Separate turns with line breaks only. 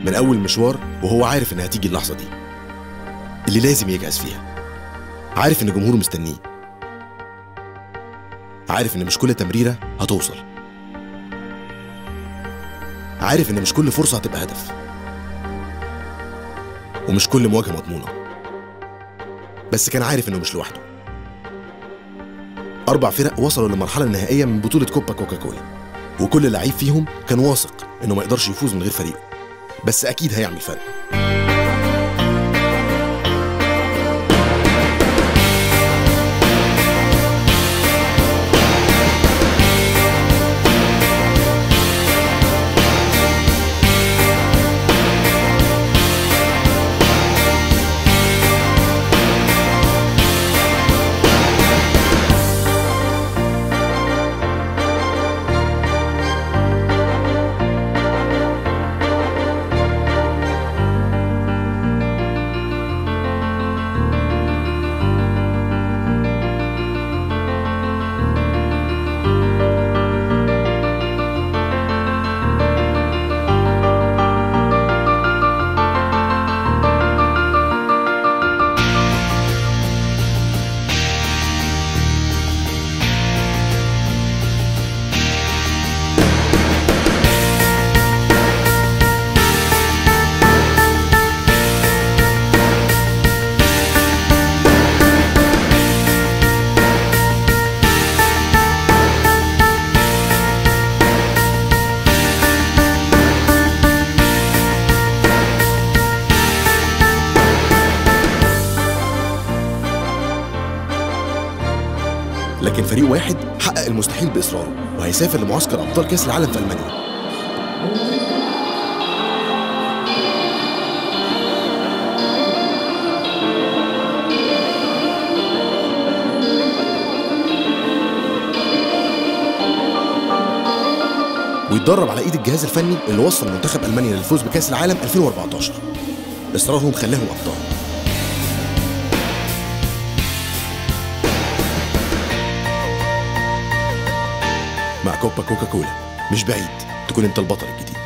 من أول مشوار وهو عارف إن هتيجي اللحظة دي اللي لازم يجهز فيها عارف إن جمهوره مستنيه عارف إن مش كل تمريرة هتوصل عارف إن مش كل فرصة هتبقى هدف ومش كل مواجهة مضمونة بس كان عارف إنه مش لوحده أربع فرق وصلوا للمرحلة النهائية من بطولة كوبا كوكاكولا وكل لعيب فيهم كان واثق إنه ما يقدرش يفوز من غير فريقه بس أكيد هيعمل فرق لكن فريق واحد حقق المستحيل بإصراره وهيسافر لمعسكر أبطال كأس العالم في ألمانيا ويتدرب على ايد الجهاز الفني اللي وصل منتخب المانيا للفوز بكاس العالم 2014 اصرارهم خلاهم ابطال مع كوبا كوكا كولا مش بعيد تكون انت البطل الجديد